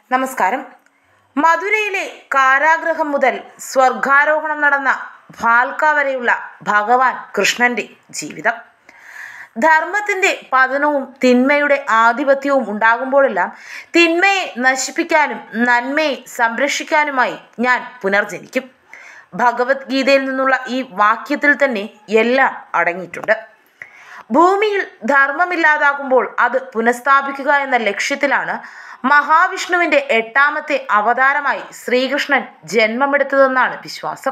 നമസ്കാരം മധുരയിലെ കാരാഗ്രഹം മുതൽ സ്വർഗാരോഹണം നടന്ന ഭാൽക്ക വരെയുള്ള ഭഗവാൻ കൃഷ്ണന്റെ ജീവിതം ധർമ്മത്തിന്റെ പതനവും തിന്മയുടെ ആധിപത്യവും ഉണ്ടാകുമ്പോഴെല്ലാം തിന്മയെ നശിപ്പിക്കാനും നന്മയെ സംരക്ഷിക്കാനുമായി ഞാൻ പുനർജനിക്കും ഭഗവത്ഗീതയിൽ നിന്നുള്ള ഈ വാക്യത്തിൽ തന്നെ എല്ലാം അടങ്ങിയിട്ടുണ്ട് ഭൂമിയിൽ ധർമ്മമില്ലാതാകുമ്പോൾ അത് പുനഃസ്ഥാപിക്കുക എന്ന ലക്ഷ്യത്തിലാണ് മഹാവിഷ്ണുവിന്റെ എട്ടാമത്തെ അവതാരമായി ശ്രീകൃഷ്ണൻ ജന്മമെടുത്തതെന്നാണ് വിശ്വാസം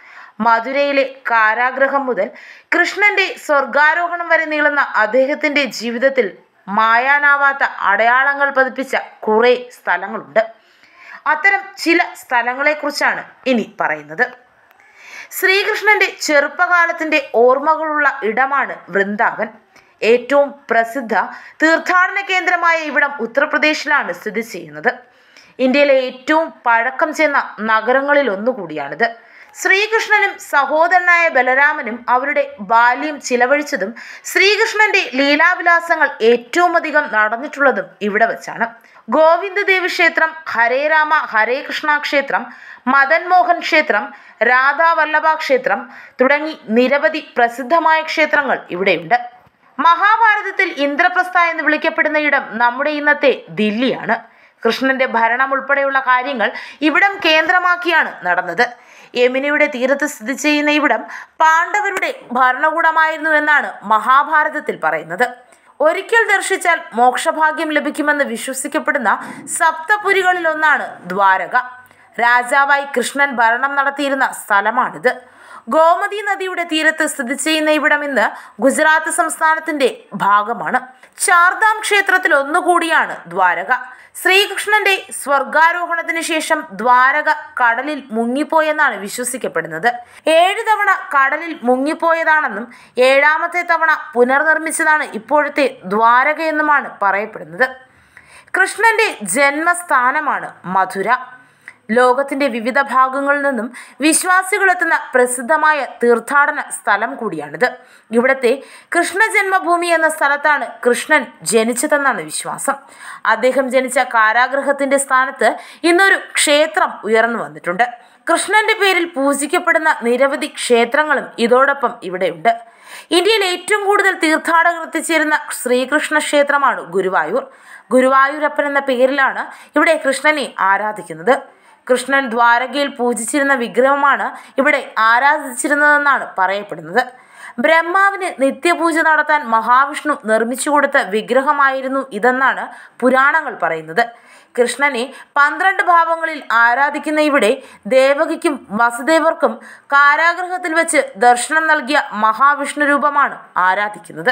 മധുരയിലെ കാരാഗ്രഹം മുതൽ കൃഷ്ണന്റെ സ്വർഗാരോഹണം വരെ നീളുന്ന അദ്ദേഹത്തിന്റെ ജീവിതത്തിൽ മായാനാവാത്ത അടയാളങ്ങൾ പതിപ്പിച്ച കുറേ സ്ഥലങ്ങളുണ്ട് അത്തരം ചില സ്ഥലങ്ങളെക്കുറിച്ചാണ് ഇനി പറയുന്നത് ശ്രീകൃഷ്ണന്റെ ചെറുപ്പകാലത്തിന്റെ ഓർമ്മകളുള്ള ഇടമാണ് വൃന്ദാവൻ ഏറ്റവും പ്രസിദ്ധ തീർത്ഥാടന കേന്ദ്രമായ ഇവിടം ഉത്തർപ്രദേശിലാണ് സ്ഥിതി ചെയ്യുന്നത് ഇന്ത്യയിലെ ഏറ്റവും പഴക്കം ചെന്ന നഗരങ്ങളിൽ ഒന്നുകൂടിയാണിത് ശ്രീകൃഷ്ണനും സഹോദരനായ ബലരാമനും അവരുടെ ബാല്യം ചിലവഴിച്ചതും ശ്രീകൃഷ്ണന്റെ ലീലാവിലാസങ്ങൾ ഏറ്റവും അധികം നടന്നിട്ടുള്ളതും ഇവിടെ വെച്ചാണ് ഗോവിന്ദദേവി ക്ഷേത്രം ഹരേ രാമ ഹരേ കൃഷ്ണ ക്ഷേത്രം മദൻ മോഹൻ ക്ഷേത്രം രാധാവല്ലഭ ക്ഷേത്രം തുടങ്ങി നിരവധി പ്രസിദ്ധമായ ക്ഷേത്രങ്ങൾ ഇവിടെയുണ്ട് മഹാഭാരതത്തിൽ ഇന്ദ്രപ്രസ്ഥ എന്ന് വിളിക്കപ്പെടുന്ന ഇടം നമ്മുടെ ഇന്നത്തെ ദില്ലിയാണ് കൃഷ്ണന്റെ ഭരണം ഉൾപ്പെടെയുള്ള കാര്യങ്ങൾ ഇവിടം കേന്ദ്രമാക്കിയാണ് നടന്നത് യമുനയുടെ തീരത്ത് സ്ഥിതി ചെയ്യുന്ന ഇവിടം പാണ്ഡവരുടെ ഭരണകൂടമായിരുന്നു എന്നാണ് മഹാഭാരതത്തിൽ പറയുന്നത് ഒരിക്കൽ ദർശിച്ചാൽ മോക്ഷഭാഗ്യം ലഭിക്കുമെന്ന് വിശ്വസിക്കപ്പെടുന്ന സപ്തപുരികളിൽ ഒന്നാണ് ദ്വാരക രാജാവായി കൃഷ്ണൻ ഭരണം നടത്തിയിരുന്ന സ്ഥലമാണിത് ഗോമതി നദിയുടെ തീരത്ത് സ്ഥിതി ചെയ്യുന്ന ഇവിടം ഇന്ന് ഗുജറാത്ത് സംസ്ഥാനത്തിന്റെ ഭാഗമാണ് ചാർധാം ക്ഷേത്രത്തിൽ ഒന്നുകൂടിയാണ് ദ്വാരക ശ്രീകൃഷ്ണന്റെ സ്വർഗാരോഹണത്തിന് ശേഷം ദ്വാരക കടലിൽ മുങ്ങിപ്പോയെന്നാണ് വിശ്വസിക്കപ്പെടുന്നത് ഏഴ് തവണ കടലിൽ മുങ്ങിപ്പോയതാണെന്നും ഏഴാമത്തെ തവണ പുനർനിർമ്മിച്ചതാണ് ഇപ്പോഴത്തെ ദ്വാരക എന്നുമാണ് പറയപ്പെടുന്നത് കൃഷ്ണന്റെ ജന്മസ്ഥാനമാണ് മധുര ലോകത്തിന്റെ വിവിധ ഭാഗങ്ങളിൽ നിന്നും വിശ്വാസികളെത്തുന്ന പ്രസിദ്ധമായ തീർത്ഥാടന സ്ഥലം കൂടിയാണിത് ഇവിടത്തെ കൃഷ്ണ ജന്മഭൂമി എന്ന സ്ഥലത്താണ് കൃഷ്ണൻ ജനിച്ചതെന്നാണ് വിശ്വാസം അദ്ദേഹം ജനിച്ച കാരാഗ്രഹത്തിന്റെ സ്ഥാനത്ത് ഇന്നൊരു ക്ഷേത്രം ഉയർന്നു വന്നിട്ടുണ്ട് കൃഷ്ണന്റെ പേരിൽ പൂജിക്കപ്പെടുന്ന നിരവധി ക്ഷേത്രങ്ങളും ഇതോടൊപ്പം ഇവിടെയുണ്ട് ഇന്ത്യയിൽ ഏറ്റവും കൂടുതൽ തീർത്ഥാടകർ എത്തിച്ചേരുന്ന ശ്രീകൃഷ്ണ ക്ഷേത്രമാണ് ഗുരുവായൂർ ഗുരുവായൂരപ്പൻ എന്ന പേരിലാണ് ഇവിടെ കൃഷ്ണനെ ആരാധിക്കുന്നത് കൃഷ്ണൻ ദ്വാരകയിൽ പൂജിച്ചിരുന്ന വിഗ്രഹമാണ് ഇവിടെ ആരാധിച്ചിരുന്നതെന്നാണ് പറയപ്പെടുന്നത് ബ്രഹ്മാവിന് നിത്യപൂജ നടത്താൻ മഹാവിഷ്ണു നിർമ്മിച്ചു കൊടുത്ത വിഗ്രഹമായിരുന്നു ഇതെന്നാണ് പുരാണങ്ങൾ പറയുന്നത് കൃഷ്ണനെ പന്ത്രണ്ട് ഭാവങ്ങളിൽ ആരാധിക്കുന്ന ഇവിടെ ദേവകിക്കും വസുദേവർക്കും കാരാഗ്രഹത്തിൽ വെച്ച് ദർശനം നൽകിയ മഹാവിഷ്ണു രൂപമാണ് ആരാധിക്കുന്നത്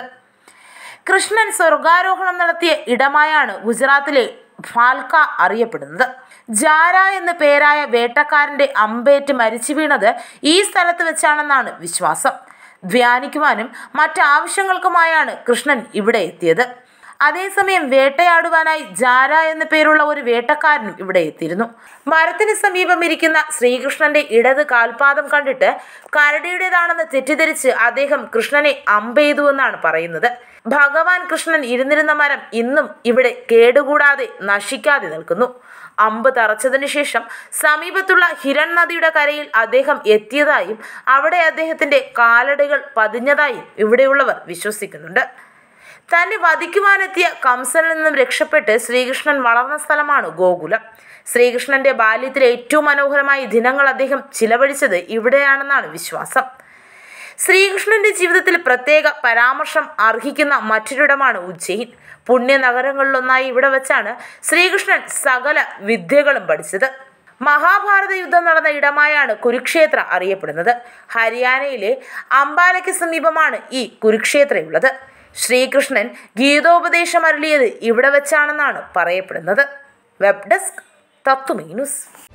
കൃഷ്ണൻ സ്വർഗാരോഹണം നടത്തിയ ഇടമായാണ് ഗുജറാത്തിലെ ഫാൽക്ക അറിയപ്പെടുന്നത് ജാര എന്ന പേരായ വേട്ടക്കാരന്റെ അമ്പേറ്റ് മരിച്ചു വീണത് ഈ സ്ഥലത്ത് വെച്ചാണെന്നാണ് വിശ്വാസം ധ്യാനിക്കുവാനും മറ്റാവശ്യങ്ങൾക്കുമായാണ് കൃഷ്ണൻ ഇവിടെ എത്തിയത് അതേസമയം വേട്ടയാടുവാനായി ജാര എന്ന പേരുള്ള ഒരു വേട്ടക്കാരനും ഇവിടെ എത്തിയിരുന്നു മരത്തിന് സമീപം ഇരിക്കുന്ന ശ്രീകൃഷ്ണന്റെ ഇടത് കാൽപാദം കണ്ടിട്ട് കരടിയുടേതാണെന്ന് തെറ്റിദ്ധരിച്ച് അദ്ദേഹം കൃഷ്ണനെ അമ്പെയ്തു എന്നാണ് പറയുന്നത് ഭഗവാൻ കൃഷ്ണൻ ഇരുന്നിരുന്ന മരം ഇന്നും ഇവിടെ കേടുകൂടാതെ നശിക്കാതെ നിൽക്കുന്നു അമ്പ് തറച്ചതിനു ശേഷം സമീപത്തുള്ള ഹിരൺ നദിയുടെ കരയിൽ അദ്ദേഹം എത്തിയതായും അവിടെ അദ്ദേഹത്തിന്റെ കാലടികൾ പതിഞ്ഞതായും ഇവിടെയുള്ളവർ വിശ്വസിക്കുന്നുണ്ട് തന്നെ വധിക്കുവാനെത്തിയ കംസനിൽ നിന്നും രക്ഷപ്പെട്ട് ശ്രീകൃഷ്ണൻ വളർന്ന സ്ഥലമാണ് ഗോകുലം ശ്രീകൃഷ്ണന്റെ ബാല്യത്തിലെ ഏറ്റവും മനോഹരമായ ദിനങ്ങൾ അദ്ദേഹം ചിലവഴിച്ചത് ഇവിടെയാണെന്നാണ് വിശ്വാസം ശ്രീകൃഷ്ണന്റെ ജീവിതത്തിൽ പ്രത്യേക പരാമർശം അർഹിക്കുന്ന മറ്റൊരിടമാണ് ഉജ്ജയിൻ പുണ്യ നഗരങ്ങളിലൊന്നായി ഇവിടെ വെച്ചാണ് ശ്രീകൃഷ്ണൻ സകല വിദ്യകളും പഠിച്ചത് മഹാഭാരത യുദ്ധം നടന്ന ഇടമായാണ് കുരുക്ഷേത്ര അറിയപ്പെടുന്നത് ഹരിയാനയിലെ അംബാലയ്ക്ക് സമീപമാണ് ഈ കുരുക്ഷേത്രയുള്ളത് ശ്രീകൃഷ്ണൻ ഗീതോപദേശം അരുളിയത് ഇവിടെ വെച്ചാണെന്നാണ് പറയപ്പെടുന്നത് വെബ് ഡെസ്ക് തത്വമീ ന്യൂസ്